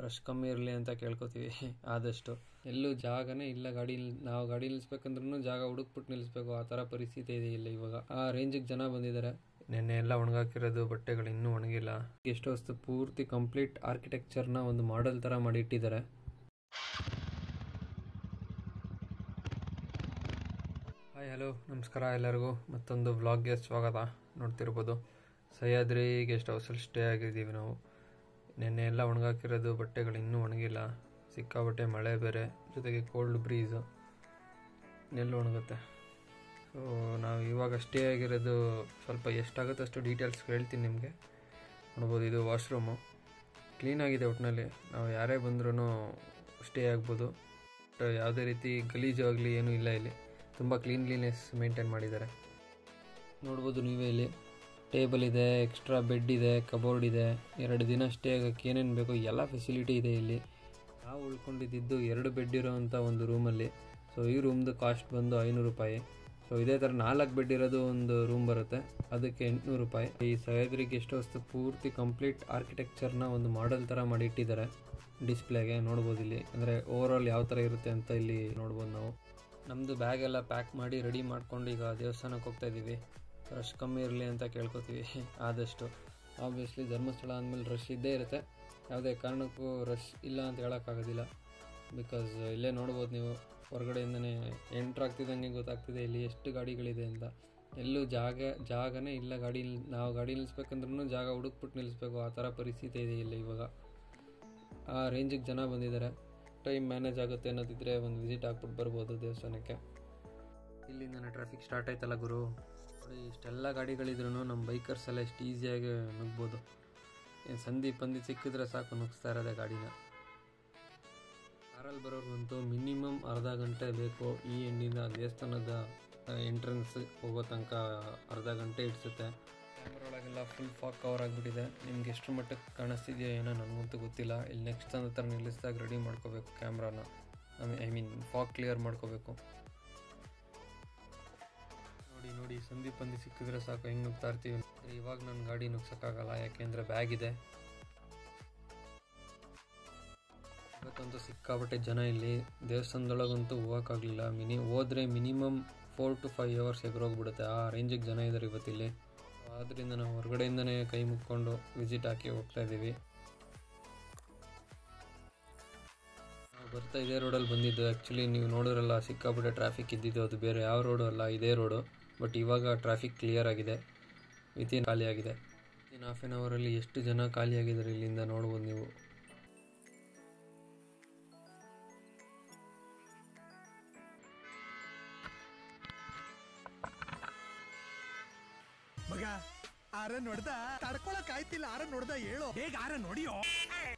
rush ಕಮ್ಮಿ ಇರಲಿ ಅಂತ ಕೇಳ್ಕೊತೀವಿ ಆದಷ್ಟು ಎಲ್ಲೂ ಜಾಗನೇ ಇಲ್ಲ ಗಾಡಿ ನಿಲ್- ನಾವು ಗಾಡಿ ನಿಲ್ಲಿಸ್ಬೇಕಂದ್ರೂ ಜಾಗ ಹುಡುಕ್ಬಿಟ್ಟು ನಿಲ್ಲಿಸ್ಬೇಕು ಆ ಥರ ಪರಿಸ್ಥಿತಿ ಇದೆ ಇಲ್ಲ ಇವಾಗ ಆ ರೇಂಜಿಗೆ ಜನ ಬಂದಿದ್ದಾರೆ ನೆನ್ನೆ ಎಲ್ಲ ಒಣಗಾಕಿರೋದು ಬಟ್ಟೆಗಳು ಇನ್ನೂ ಒಣಗಿಲ್ಲ ಗೆಸ್ಟ್ ಹೌಸ್ ಪೂರ್ತಿ ಕಂಪ್ಲೀಟ್ ಆರ್ಕಿಟೆಕ್ಚರ್ನ ಒಂದು ಮಾಡೆಲ್ ಥರ ಮಾಡಿ ಇಟ್ಟಿದ್ದಾರೆ ಹಾಯ್ ಹಲೋ ನಮಸ್ಕಾರ ಎಲ್ಲರಿಗೂ ಮತ್ತೊಂದು ವ್ಲಾಗ್ಗೆ ಸ್ವಾಗತ ನೋಡ್ತಿರ್ಬೋದು ಸಹ್ಯಾದ್ರಿ ಗೆಸ್ಟ್ ಹೌಸಲ್ಲಿ ಸ್ಟೇ ಆಗಿದ್ದೀವಿ ನಾವು ನೆನ್ನೆ ಎಲ್ಲ ಒಣಗಾಕಿರೋದು ಬಟ್ಟೆಗಳು ಇನ್ನೂ ಒಣಗಿಲ್ಲ ಸಿಕ್ಕಾಬಟ್ಟೆ ಮಳೆ ಬೇರೆ ಜೊತೆಗೆ ಕೋಲ್ಡ್ ಬ್ರೀಸು ನೆಲ್ಲು ಒಣಗುತ್ತೆ ಸೊ ನಾವು ಇವಾಗ ಸ್ಟೇ ಆಗಿರೋದು ಸ್ವಲ್ಪ ಎಷ್ಟಾಗುತ್ತೆ ಅಷ್ಟು ಡೀಟೇಲ್ಸ್ ಹೇಳ್ತೀನಿ ನಿಮಗೆ ನೋಡ್ಬೋದು ಇದು ವಾಶ್ರೂಮು ಕ್ಲೀನಾಗಿದೆ ಒಟ್ಟಿನಲ್ಲಿ ನಾವು ಯಾರೇ ಬಂದ್ರೂ ಸ್ಟೇ ಆಗ್ಬೋದು ಬಟ್ ಯಾವುದೇ ರೀತಿ ಗಲೀಜು ಆಗಲಿ ಏನೂ ಇಲ್ಲ ಇಲ್ಲಿ ತುಂಬ ಕ್ಲೀನ್ಲಿನೆಸ್ ಮೇಂಟೈನ್ ಮಾಡಿದ್ದಾರೆ ನೋಡ್ಬೋದು ನೀವೇ ಇಲ್ಲಿ ಟೇಬಲ್ ಇದೆ ಎಕ್ಸ್ಟ್ರಾ ಬೆಡ್ ಇದೆ ಕಬೋರ್ಡ್ ಇದೆ ಎರಡು ದಿನ ಸ್ಟೇ ಆಗೋಕ್ಕೆ ಏನೇನು ಬೇಕೋ ಎಲ್ಲ ಫೆಸಿಲಿಟಿ ಇದೆ ಇಲ್ಲಿ ನಾವು ಉಳ್ಕೊಂಡಿದ್ದು ಎರಡು ಬೆಡ್ ಇರೋವಂಥ ಒಂದು ರೂಮಲ್ಲಿ ಸೊ ಈ ರೂಮ್ದು ಕಾಸ್ಟ್ ಬಂದು ಐನೂರು ರೂಪಾಯಿ ಸೊ ಇದೇ ಥರ ನಾಲ್ಕು ಬೆಡ್ ಇರೋದು ಒಂದು ರೂಮ್ ಬರುತ್ತೆ ಅದಕ್ಕೆ ಎಂಟುನೂರು ರೂಪಾಯಿ ಈ ಸಹ್ಯಾದ್ರಿ ಗೆಸ್ಟ್ ಹೌಸ್ ಪೂರ್ತಿ ಕಂಪ್ಲೀಟ್ ಆರ್ಕಿಟೆಕ್ಚರ್ನ ಒಂದು ಮಾಡೆಲ್ ಥರ ಮಾಡಿ ಇಟ್ಟಿದ್ದಾರೆ ಡಿಸ್ಪ್ಲೇಗೆ ನೋಡ್ಬೋದು ಇಲ್ಲಿ ಅಂದರೆ ಓವರಾಲ್ ಯಾವ ಥರ ಇರುತ್ತೆ ಅಂತ ಇಲ್ಲಿ ನೋಡ್ಬೋದು ನಾವು ನಮ್ಮದು ಬ್ಯಾಗ್ ಎಲ್ಲ ಪ್ಯಾಕ್ ಮಾಡಿ ರೆಡಿ ಮಾಡ್ಕೊಂಡು ಈಗ ದೇವಸ್ಥಾನಕ್ಕೆ ಹೋಗ್ತಾ ಇದ್ದೀವಿ ರಶ್ ಕಮ್ಮಿ ಇರಲಿ ಅಂತ ಕೇಳ್ಕೊತೀವಿ ಆದಷ್ಟು ಆಬ್ವಿಯಸ್ಲಿ ಧರ್ಮಸ್ಥಳ ಅಂದಮೇಲೆ ರಶ್ ಇದ್ದೇ ಇರುತ್ತೆ ಯಾವುದೇ ಕಾರಣಕ್ಕೂ ರಶ್ ಇಲ್ಲ ಅಂತ ಹೇಳೋಕ್ಕಾಗೋದಿಲ್ಲ ಬಿಕಾಸ್ ಇಲ್ಲೇ ನೋಡ್ಬೋದು ನೀವು ಹೊರಗಡೆಯಿಂದನೇ ಎಂಟ್ರ್ ಆಗ್ತಿದ್ದಂಗೆ ಗೊತ್ತಾಗ್ತಿದೆ ಇಲ್ಲಿ ಎಷ್ಟು ಗಾಡಿಗಳಿದೆ ಅಂತ ಎಲ್ಲೂ ಜಾಗ ಜಾಗನೇ ಇಲ್ಲ ಗಾಡಿ ನಿಲ್- ನಾವು ಗಾಡಿ ನಿಲ್ಲಿಸ್ಬೇಕಂದ್ರೂ ಜಾಗ ಹುಡುಕ್ಬಿಟ್ಟು ನಿಲ್ಲಿಸ್ಬೇಕು ಆ ಥರ ಪರಿಸ್ಥಿತಿ ಇದೆ ಇಲ್ಲ ಇವಾಗ ಆ ರೇಂಜಿಗೆ ಜನ ಬಂದಿದ್ದಾರೆ ಟೈಮ್ ಮ್ಯಾನೇಜ್ ಆಗುತ್ತೆ ಅನ್ನೋದಿದ್ರೆ ಒಂದು ವಿಸಿಟ್ ಹಾಕ್ಬಿಟ್ಟು ಬರ್ಬೋದು ದೇವಸ್ಥಾನಕ್ಕೆ ಇಲ್ಲಿಂದನೇ ಟ್ರಾಫಿಕ್ ಸ್ಟಾರ್ಟ್ ಆಯ್ತಲ್ಲ ಗುರು ನೋಡಿ ಇಷ್ಟೆಲ್ಲ ಗಾಡಿಗಳಿದ್ರು ನಮ್ಮ ಬೈಕರ್ಸ್ ಎಲ್ಲ ಎಷ್ಟು ಈಸಿಯಾಗಿ ನುಗ್ಬೋದು ಏನು ಸಂಧಿ ಪಂದಿ ಸಿಕ್ಕಿದ್ರೆ ಸಾಕು ನುಗ್ಸ್ತಾ ಇರೋದೇ ಗಾಡಿನ ಕಾರಲ್ಲಿ ಬರೋರ್ಗಂತೂ ಮಿನಿಮಮ್ ಅರ್ಧ ಗಂಟೆ ಬೇಕು ಈ ಎಂಡಿಂದ ದೇವಸ್ಥಾನದ ಎಂಟ್ರೆನ್ಸ್ ಹೋಗೋ ತನಕ ಅರ್ಧ ಗಂಟೆ ಇಡ್ಸುತ್ತೆ ಕ್ಯಾಮ್ರಾ ಒಳಗೆಲ್ಲ ಫುಲ್ ಫಾಗ್ ಕವರ್ ಆಗಿಬಿಟ್ಟಿದೆ ನಿಮ್ಗೆ ಎಷ್ಟು ಮಟ್ಟಕ್ಕೆ ಕಾಣಿಸ್ತಿದೆಯೋ ಏನೋ ನನಗಂತೂ ಗೊತ್ತಿಲ್ಲ ಇಲ್ಲಿ ನೆಕ್ಸ್ಟ್ ನನ್ನ ಹತ್ರ ನಿಲ್ಲಿಸಿದಾಗ ರೆಡಿ ಮಾಡ್ಕೋಬೇಕು ಕ್ಯಾಮ್ರಾನ ಐ ಮೀನ್ ಫಾಗ್ ಕ್ಲಿಯರ್ ಮಾಡ್ಕೋಬೇಕು ನೋಡಿ ನೋಡಿ ಸಂಧಿ ಪಂದಿ ಸಿಕ್ಕಿದ್ರೆ ಸಾಕು ಹೆಂಗೆ ನುಗ್ತಾ ಇರ್ತೀವಿ ಆದ್ರೆ ಇವಾಗ ನನ್ನ ಗಾಡಿ ನುಗ್ಸೋಕ್ಕಾಗಲ್ಲ ಯಾಕೆಂದರೆ ಬ್ಯಾಗ್ ಇದೆ ಇವತ್ತಂತೂ ಸಿಕ್ಕಾಬಟ್ಟೆ ಜನ ಇಲ್ಲಿ ದೇವಸ್ಥಾನದೊಳಗಂತೂ ಹೋಗೋಕ್ಕಾಗಲಿಲ್ಲ ಮಿನಿ ಹೋದ್ರೆ minimum four to five hours ಎದುರೋಗ್ಬಿಡುತ್ತೆ ಆ ರೇಂಜಿಗೆ ಜನ ಇದ್ದಾರೆ ಇವತ್ತಿಲ್ಲಿ ಆದ್ದರಿಂದ ನಾವು ಹೊರಗಡೆಯಿಂದನೇ ಕೈ ಮುಕ್ಕೊಂಡು ವಿಸಿಟ್ ಹಾಕಿ ಹೋಗ್ತಾ ಇದ್ದೀವಿ ನಾವು ಬರ್ತಾ ಇದೇ ರೋಡಲ್ಲಿ ಬಂದಿದ್ದು ಆ್ಯಕ್ಚುಲಿ ನೀವು ನೋಡಿದ್ರಲ್ಲ ಸಿಕ್ಕಾಪಟ್ಟೆ ಟ್ರಾಫಿಕ್ ಇದ್ದಿದ್ದು ಅದು ಬೇರೆ ಯಾವ ರೋಡು ಅಲ್ಲ ಇದೇ ರೋಡು ಬಟ್ ಇವಾಗ ಟ್ರಾಫಿಕ್ ಕ್ಲಿಯರ್ ಆಗಿದೆ ವಿತಿನ್ ಖಾಲಿ ಆಗಿದೆ ಇನ್ ಹಾಫ್ ಆನ್ ಅವರಲ್ಲಿ ಎಷ್ಟು ಜನ ಖಾಲಿ ಆಗಿದ್ದಾರೆ ಇಲ್ಲಿಂದ ನೋಡ್ಬೋದು ನೀವು ಮಗ ಆರ ನೋಡ್ದ ತಡ್ಕೊಳಕ್ ಆಯ್ತಿಲ್ಲ ಆರ ನೋಡ್ದ ಹೇಳು ಬೇಗ ಆರ ನೋಡಿಯೋ